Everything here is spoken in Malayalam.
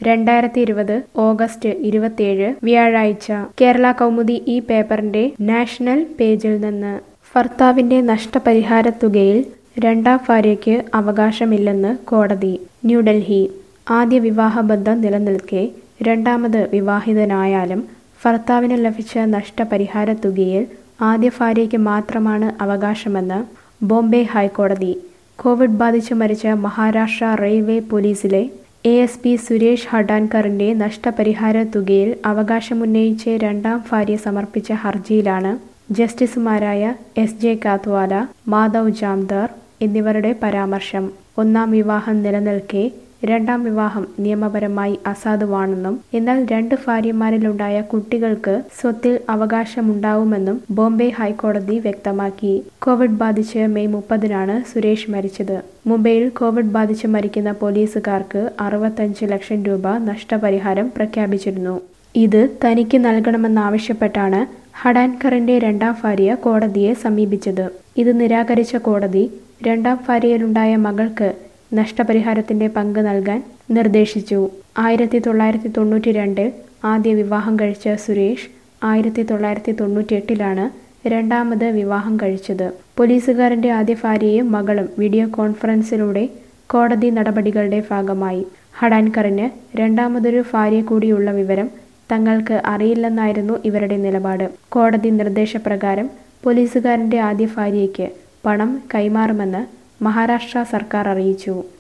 രണ്ടായിരത്തി ഇരുപത് ഓഗസ്റ്റ് ഇരുപത്തിയേഴ് വ്യാഴാഴ്ച കേരള കൗമുദി ഈ പേപ്പറിന്റെ നാഷണൽ പേജിൽ നിന്ന് ഭർത്താവിന്റെ നഷ്ടപരിഹാര തുകയിൽ രണ്ടാം ഭാര്യയ്ക്ക് അവകാശമില്ലെന്ന് കോടതി ന്യൂഡൽഹി ആദ്യ വിവാഹബന്ധം നിലനിൽക്കെ രണ്ടാമത് വിവാഹിതനായാലും ഭർത്താവിന് ലഭിച്ച നഷ്ടപരിഹാര തുകയിൽ ആദ്യ ഭാര്യയ്ക്ക് മാത്രമാണ് അവകാശമെന്ന് ബോംബെ ഹൈക്കോടതി കോവിഡ് ബാധിച്ച് മരിച്ച മഹാരാഷ്ട്ര റെയിൽവേ പോലീസിലെ എ എസ് പി സുരേഷ് ഹഡാൻകറിന്റെ നഷ്ടപരിഹാര തുകയിൽ അവകാശമുന്നയിച്ച് രണ്ടാം ഭാര്യ സമർപ്പിച്ച ഹർജിയിലാണ് ജസ്റ്റിസുമാരായ എസ് ജെ കാത്വാല മാധവ് ജാംദാർ എന്നിവരുടെ പരാമർശം ഒന്നാം വിവാഹം നിലനിൽക്കെ രണ്ടാം വിവാഹം നിയമപരമായി അസാധുവാണെന്നും എന്നാൽ രണ്ട് ഭാര്യമാരിലുണ്ടായ കുട്ടികൾക്ക് സ്വത്തിൽ അവകാശമുണ്ടാവുമെന്നും ബോംബെ ഹൈക്കോടതി വ്യക്തമാക്കി കോവിഡ് ബാധിച്ച് മെയ് മുപ്പതിനാണ് സുരേഷ് മരിച്ചത് മുംബൈയിൽ കോവിഡ് ബാധിച്ച് മരിക്കുന്ന പോലീസുകാർക്ക് അറുപത്തഞ്ച് ലക്ഷം രൂപ നഷ്ടപരിഹാരം പ്രഖ്യാപിച്ചിരുന്നു ഇത് തനിക്ക് നൽകണമെന്നാവശ്യപ്പെട്ടാണ് ഹഡാൻകറിന്റെ രണ്ടാം ഭാര്യ കോടതിയെ സമീപിച്ചത് ഇത് നിരാകരിച്ച കോടതി രണ്ടാം ഭാര്യയിലുണ്ടായ മകൾക്ക് നഷ്ടപരിഹാരത്തിന്റെ പങ്ക് നൽകാൻ നിർദ്ദേശിച്ചു ആയിരത്തി തൊള്ളായിരത്തി തൊണ്ണൂറ്റി രണ്ടിൽ ആദ്യ വിവാഹം കഴിച്ച സുരേഷ് ആയിരത്തി തൊള്ളായിരത്തി തൊണ്ണൂറ്റി എട്ടിലാണ് രണ്ടാമത് വിവാഹം കഴിച്ചത് പോലീസുകാരന്റെ ആദ്യ ഭാര്യയും മകളും വീഡിയോ കോൺഫറൻസിലൂടെ കോടതി നടപടികളുടെ ഭാഗമായി ഹഡാൻകറിന് രണ്ടാമതൊരു ഭാര്യ കൂടിയുള്ള വിവരം തങ്ങൾക്ക് അറിയില്ലെന്നായിരുന്നു ഇവരുടെ നിലപാട് കോടതി നിർദ്ദേശപ്രകാരം പോലീസുകാരന്റെ ആദ്യ ഭാര്യയ്ക്ക് പണം കൈമാറുമെന്ന് മഹാരാഷ്ട്ര സർക്കാർ അറിയിച്ചു